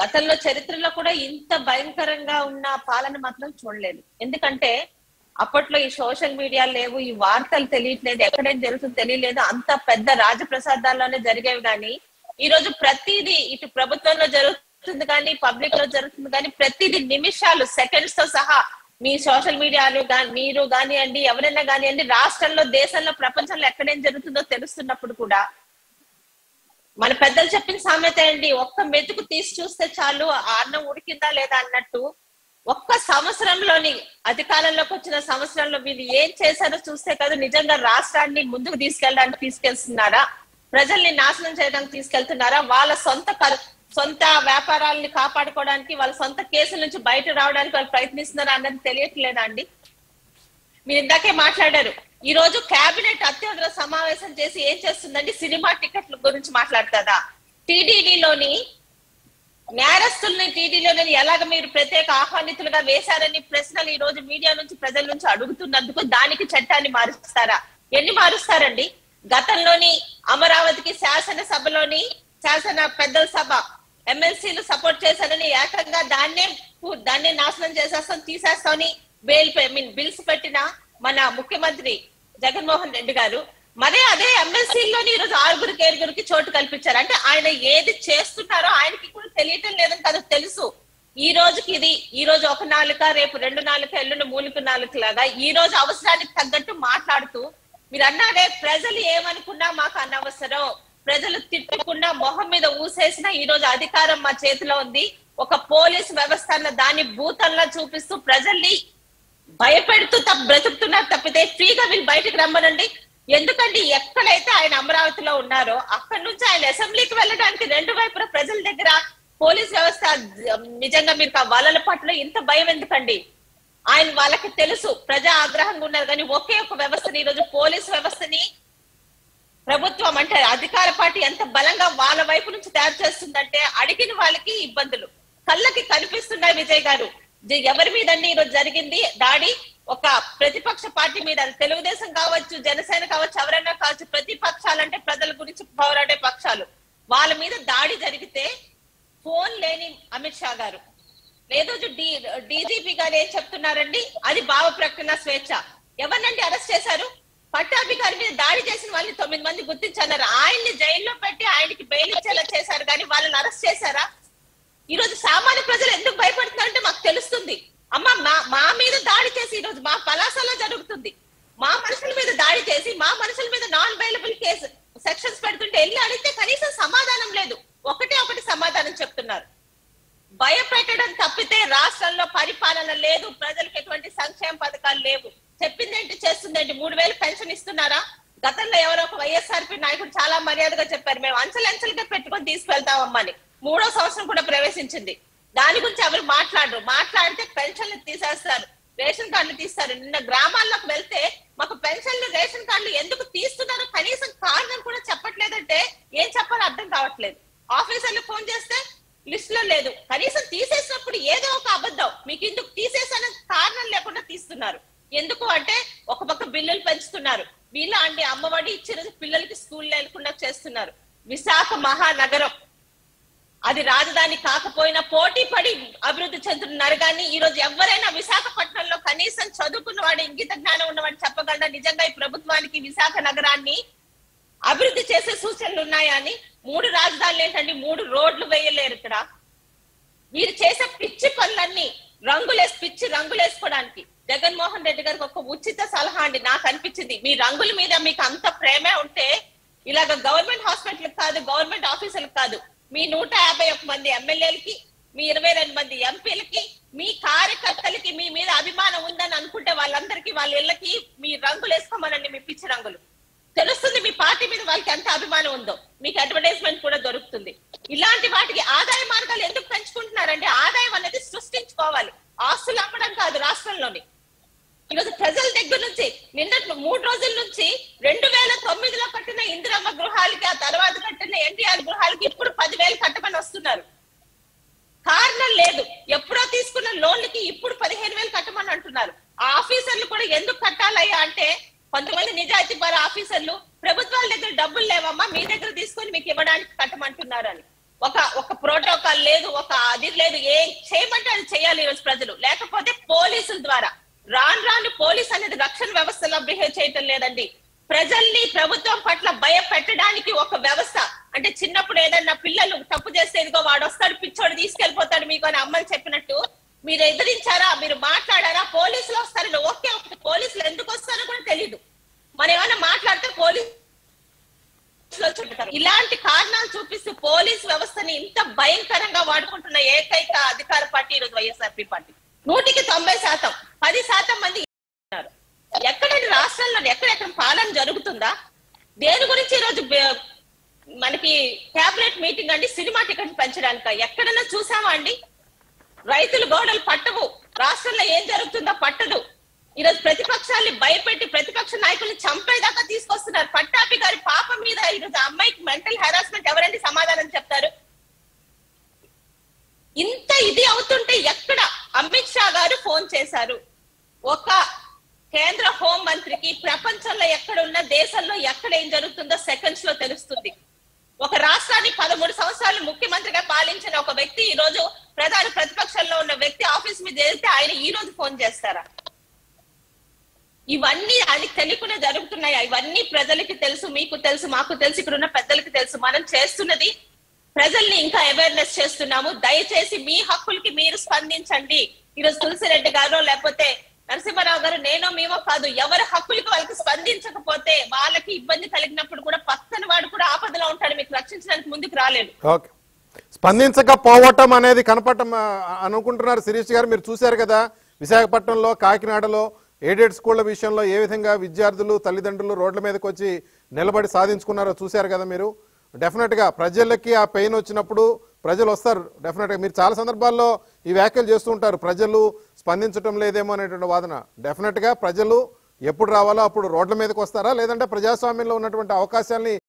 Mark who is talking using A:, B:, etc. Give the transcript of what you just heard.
A: గతంలో చరిత్రలో కూడా ఇంత భయంకరంగా ఉన్న పాలన మాత్రం చూడలేదు ఎందుకంటే అప్పట్లో ఈ సోషల్ మీడియా లేవు ఈ వార్తలు తెలియట్లేదు ఎక్కడేం జరుగుతుందో తెలియలేదు అంత పెద్ద రాజప్రసాదాల్లోనే జరిగేవి కానీ ఈ రోజు ప్రతిదీ ఇటు ప్రభుత్వంలో జరుగుతుంది కానీ పబ్లిక్ లో జరుగుతుంది కానీ ప్రతిదీ నిమిషాలు సెకండ్స్ తో సహా మీ సోషల్ మీడియాలు కానీ మీరు కానివ్వండి ఎవరైనా కానివ్వండి రాష్ట్రంలో దేశంలో ప్రపంచంలో ఎక్కడేం జరుగుతుందో తెలుస్తున్నప్పుడు కూడా మన పెద్దలు చెప్పిన సామెత అండి ఒక్క మెతుకు తీసి చూస్తే చాలు ఆ అన్నం ఉడికిందా లేదా అన్నట్టు ఒక్క సంవత్సరంలోని అధికారంలోకి వచ్చిన సంవత్సరంలో మీరు ఏం చేశారో చూస్తే కదా నిజంగా రాష్ట్రాన్ని ముందుకు తీసుకెళ్ళడానికి తీసుకెళ్తున్నారా ప్రజల్ని నాశనం చేయడానికి తీసుకెళ్తున్నారా వాళ్ళ సొంత కర్- సొంత వ్యాపారాలని కాపాడుకోవడానికి వాళ్ళ సొంత కేసుల నుంచి బయట రావడానికి వాళ్ళు ప్రయత్నిస్తున్నారా అన్నది తెలియట్లేదా అండి మీరు ఇందాకే మాట్లాడారు ఈ రోజు కేబినెట్ అత్యవసర సమావేశం చేసి ఏం చేస్తుందండి సినిమా టికెట్ల గురించి మాట్లాడుతుందా టీడీడీలోని నేరస్తుల్ని టీడీలోని ఎలాగ మీరు ప్రత్యేక ఆహ్వానితులుగా వేశారని ప్రశ్నలు ఈ రోజు మీడియా నుంచి ప్రజల నుంచి అడుగుతున్నందుకు దానికి చట్టాన్ని మారుస్తారా ఎన్ని మారుస్తారండి గతంలోని అమరావతికి శాసనసభలోని శాసన పెద్దల సభ ఎమ్మెల్సీలు సపోర్ట్ చేశారని ఏకంగా దాన్నే పు- దాన్నే నాశనం చేసేస్తాం తీసేస్తామని బెయిల్ ఐ మీన్ బిల్స్ పెట్టిన మన ముఖ్యమంత్రి జగన్మోహన్ రెడ్డి గారు మరే అదే ఎమ్మెల్సీలోని ఈరోజు ఆరుగురికి ఏడుగురికి చోటు కల్పించారు అంటే ఆయన ఏది చేస్తున్నారో ఆయనకి కూడా తెలియటం లేదని కదా తెలుసు ఈ రోజుకి ఇది ఈ రోజు ఒక నాలుక రేపు రెండు నాలుక ఎల్లుండి మూలిక నాలుక లాగా ఈ రోజు అవసరానికి తగ్గట్టు మాట్లాడుతూ మీరు అన్నారే ప్రజలు ఏమనుకున్నా మాకు అనవసరం ప్రజలు తిట్టకుండా మొహం మీద ఊసేసిన ఈ రోజు అధికారం మా చేతిలో ఉంది ఒక పోలీస్ వ్యవస్థ అన్న దాన్ని భూతంలా చూపిస్తూ ప్రజల్ని భయపెడుతూ తప్ప బ్రతుకుతున్నారు తప్పితే ఫ్రీగా వీళ్ళు బయటకు రమ్మనండి ఎందుకంటే ఎక్కడైతే ఆయన అమరావతిలో ఉన్నారో అక్కడి నుంచి ఆయన అసెంబ్లీకి వెళ్ళడానికి రెండు వైపుల ప్రజల దగ్గర పోలీస్ వ్యవస్థ నిజంగా మీకు ఆ వలల పట్ల ఇంత భయం ఎందుకండి ఆయన వాళ్ళకి తెలుసు ప్రజా ఆగ్రహంగా ఉన్నారు కానీ ఒకే ఒక వ్యవస్థని ఈ రోజు పోలీస్ వ్యవస్థని ప్రభుత్వం అంటే అధికార పార్టీ ఎంత బలంగా వాళ్ళ వైపు నుంచి తయారు చేస్తుందంటే అడిగిన వాళ్ళకి ఇబ్బందులు కళ్ళకి కనిపిస్తున్నాయి విజయ్ గారు జ- ఎవరి మీద అండి ఈరోజు జరిగింది దాడి ఒక ప్రతిపక్ష పార్టీ మీద అది తెలుగుదేశం కావచ్చు జనసేన కావచ్చు ఎవరైనా కావచ్చు ప్రతిపక్షాలు అంటే ప్రజల గురించి పోరాడే పక్షాలు వాళ్ళ మీద దాడి జరిగితే ఫోన్ లేని అమిత్ షా గారు లేదు డీజీపీ గారు ఏం చెప్తున్నారండి అది భావ ప్రకటన స్వేచ్ఛ ఎవరినండి అరెస్ట్ చేశారు పట్టాభి గారి మీద దాడి చేసిన వాళ్ళని తొమ్మిది మంది గుర్తించారు ఆయన్ని జైల్లో పెట్టి ఆయనకి బెయిల్ ఇచ్చేలా చేశారు కానీ వాళ్ళని అరెస్ట్ చేశారా ఈ రోజు సామాన్య ప్రజలు ఎందుకు భయపడుతున్నారంటే మాకు తెలుస్తుంది అమ్మ మా మా మీద దాడి చేసి ఈ రోజు మా పలాసలో జరుగుతుంది మా మనుషుల మీద దాడి చేసి మా మనుషుల మీద నాన్ అవైలబుల్ కేసు సెక్షన్స్ పెడుతుంటే వెళ్ళి అడిగితే కనీసం సమాధానం లేదు ఒకటే ఒకటి సమాధానం చెప్తున్నారు భయపెట్టడం తప్పితే రాష్ట్రంలో పరిపాలన లేదు ప్రజలకు ఎటువంటి సంక్షేమ పథకాలు లేవు చెప్పిందేంటి చేస్తుందేంటి మూడు వేలు పెన్షన్ ఇస్తున్నారా గతంలో ఎవరో ఒక వైఎస్ఆర్పి నాయకుడు చాలా మర్యాదగా చెప్పారు మేము అంచెలంచెలుగా పెట్టుకొని తీసుకెళ్తామమ్మని మూడో సంవత్సరం కూడా ప్రవేశించింది దాని గురించి ఎవరు మాట్లాడరు మాట్లాడితే పెన్షన్లు తీసేస్తారు రేషన్ కార్డులు తీస్తారు నిన్న గ్రామాల్లోకి వెళ్తే మాకు పెన్షన్లు రేషన్ కార్డులు ఎందుకు తీస్తున్నారు కనీసం కారణం కూడా చెప్పట్లేదంటే ఏం చెప్పాలో అర్థం కావట్లేదు ఆఫీసర్లు ఫోన్ చేస్తే లిస్ట్ లో లేదు కనీసం తీసేసినప్పుడు ఏదో ఒక అబద్ధం మీకు ఇందుకు తీసేసిన కారణం లేకుండా తీస్తున్నారు ఎందుకు అంటే ఒక పక్క బిల్లులు పెంచుతున్నారు వీళ్ళ అంటే అమ్మఒడి ఇచ్చిన పిల్లలకి స్కూల్ లేకుండా చేస్తున్నారు విశాఖ మహానగరం అది రాజధాని కాకపోయినా పోటీ పడి అభివృద్ధి చెందుతున్నారు కానీ ఈ రోజు ఎవరైనా విశాఖపట్నంలో కనీసం చదువుకున్న వాడు ఇంగిత జ్ఞానం ఉన్నవాడు చెప్పగలరా నిజంగా ఈ ప్రభుత్వానికి విశాఖ నగరాన్ని అభివృద్ధి చేసే సూచనలు ఉన్నాయా అని మూడు రాజధానులు ఏంటండి మూడు రోడ్లు వేయలేరు ఇక్కడ వీరు చేసే పిచ్చి పనులన్నీ రంగులేసి పిచ్చి రంగులేసుకోవడానికి జగన్మోహన్ రెడ్డి గారికి ఒక ఉచిత సలహా అండి నాకు అనిపించింది మీ రంగుల మీద మీకు అంత ప్రేమే ఉంటే ఇలాగ గవర్నమెంట్ హాస్పిటల్ కాదు గవర్నమెంట్ ఆఫీసులకు కాదు మీ నూట యాభై ఒక్క మంది ఎమ్మెల్యేలకి మీ ఇరవై రెండు మంది ఎంపీలకి మీ కార్యకర్తలకి మీ మీద అభిమానం ఉందని అనుకుంటే వాళ్ళందరికీ వాళ్ళ ఇళ్ళకి మీ రంగులు వేసుకోమనండి మీ పిచ్చి రంగులు తెలుస్తుంది మీ పార్టీ మీద వాళ్ళకి ఎంత అభిమానం ఉందో మీకు అడ్వర్టైజ్మెంట్ కూడా దొరుకుతుంది ఇలాంటి వాటికి ఆదాయ మార్గాలు ఎందుకు పెంచుకుంటున్నారంటే ఆదాయం అనేది సృష్టించుకోవాలి ఆస్తులు అమ్మడం కాదు రాష్ట్రంలోని ఈరోజు ప్రజల దగ్గర నుంచి నిన్న మూడు రోజుల నుంచి రెండు వేల తొమ్మిదిలో కట్టిన ఇందిరమ్మ గృహాలకి ఆ తర్వాత కట్టిన ఎన్టీఆర్ గృహాలకి ఇప్పుడు పదివేలు కట్టమని వస్తున్నారు కారణం లేదు ఎప్పుడో తీసుకున్న లోన్లకి ఇప్పుడు పదిహేను వేలు కట్టమని అంటున్నారు ఆ ఆఫీసర్లు కూడా ఎందుకు కట్టాలయ్యా అంటే కొంతమంది నిజాయితీ పర ఆఫీసర్లు ప్రభుత్వాల దగ్గర డబ్బులు లేవమ్మా మీ దగ్గర తీసుకొని మీకు ఇవ్వడానికి కట్టమంటున్నారని ఒక ఒక ప్రోటోకాల్ లేదు ఒక అది లేదు ఏం చేయమంటే అది చేయాలి ఈరోజు ప్రజలు లేకపోతే పోలీసుల ద్వారా రాను రాను పోలీస్ అనేది రక్షణ వ్యవస్థలా బిహేవ్ చేయటం లేదండి ప్రజల్ని ప్రభుత్వం పట్ల భయపెట్టడానికి ఒక వ్యవస్థ అంటే చిన్నప్పుడు ఏదన్నా పిల్లలు తప్పు చేస్తే ఇదిగో వాడు వస్తాడు పిచ్చోడు తీసుకెళ్లిపోతాడు మీకు అని అమ్మని చెప్పినట్టు మీరు ఎదిరించారా మీరు మాట్లాడారా పోలీసులు వస్తారు ఓకే ఓకే పోలీసులు ఎందుకు వస్తారో కూడా తెలియదు మనం ఏమైనా మాట్లాడితే పోలీసు లో చెప్తారు. ఇలాంటి కారణాలు చూపిస్తూ పోలీస్ వ్యవస్థని ఇంత భయంకరంగా వాడుకుంటున్న ఏకైక అధికార పార్టీ ఈరోజు వైఎస్ఆర్పీ పార్టీ నూటికి తొంభై శాతం పది శాతం మంది ఉన్నారు. ఎక్కడైనా రాష్ట్రాల్లో ఎక్కడెక్కడ పాలన జరుగుతుందా దేని గురించి ఈరోజు బే- మనకి క్యాబినెట్ మీటింగ్ అండి సినిమా టికెట్ పెంచడానిక ఎక్కడైనా చూసామా అండి రైతులు గోడలు పట్టవు రాష్ట్రంలో ఏం జరుగుతుందో పట్టదు ఈరోజు ప్రతిపక్షాన్ని భయపెట్టి ప్రతిపక్ష నాయకుల్ని చంపేదాకా తీసుకొస్తున్నారు పట్టాపి గారి పాప మీద ఈరోజు ఆ అమ్మాయికి మెంటల్ హెరాస్మెంట్ ఎవరండి సమాధానం చెప్తారు ఇంత ఇది అవుతుంటే ఎక్కడ అమిత్ షా గారు ఫోన్ చేశారు ఒక కేంద్ర హోం మంత్రికి ప్రపంచంలో ఎక్కడ ఉన్న దేశంలో ఎక్కడ ఏం జరుగుతుందో సెకండ్స్ లో తెలుస్తుంది ఒక రాష్ట్రాన్ని పదమూడు సంవత్సరాలు ముఖ్యమంత్రిగా పాలించిన ఒక వ్యక్తి ఈ రోజు ప్రధాన ప్రతిపక్షంలో ఉన్న వ్యక్తి ఆఫీస్ మీద వెళ్తే ఆయన ఈ రోజు ఫోన్ చేస్తారా ఇవన్నీ ఆయనకి తెలియకుండా జరుగుతున్నాయి ఇవన్నీ ప్రజలకి తెలుసు మీకు తెలుసు మాకు తెలుసు ఇక్కడ ఉన్న పెద్దలకి తెలుసు మనం చేస్తున్నది ప్రజల్ని ఇంకా అవేర్నెస్ చేస్తున్నాము దయచేసి మీ హక్కులకి మీరు స్పందించండి ఈరోజు తులసిరెడ్డి గారు లేకపోతే నరసింహారావు గారు నేనో మేమో కాదు ఎవరి హక్కులకి వాళ్ళకి స్పందించకపోతే వాళ్ళకి ఇబ్బంది కలిగినప్పుడు కూడా పక్కన వాడు కూడా ఆపదలో ఉంటాడు మీకు రక్షించడానికి ముందుకు రాలేడు
B: ఓకే స్పందించకపోవటం అనేది కనపడటం ఆ, అనుకుంటున్నారు శిరీష్ గారు మీరు చూశారు కదా విశాఖపట్నంలో కాకినాడలో ఎయిడెడ్ స్కూళ్ళ విషయంలో ఏ విధంగా విద్యార్థులు తల్లిదండ్రులు రోడ్ల మీదకి వచ్చి నిలబడి సాధించుకున్నారో చూశారు కదా మీరు డెఫినెట్గా ప్రజలకి ఆ పెయిన్ వచ్చినప్పుడు ప్రజలు వస్తారు డెఫినెట్గా మీరు చాలా సందర్భాల్లో ఈ వ్యాఖ్యలు చేస్తూ ఉంటారు ప్రజలు స్పందించడం లేదేమో అనేటువంటి వాదన డెఫినెట్గా ప్రజలు ఎప్పుడు రావాలో అప్పుడు రోడ్ల మీదకి వస్తారా లేదంటే ప్రజాస్వామ్యంలో ఉన్నటువంటి అవకాశాల్ని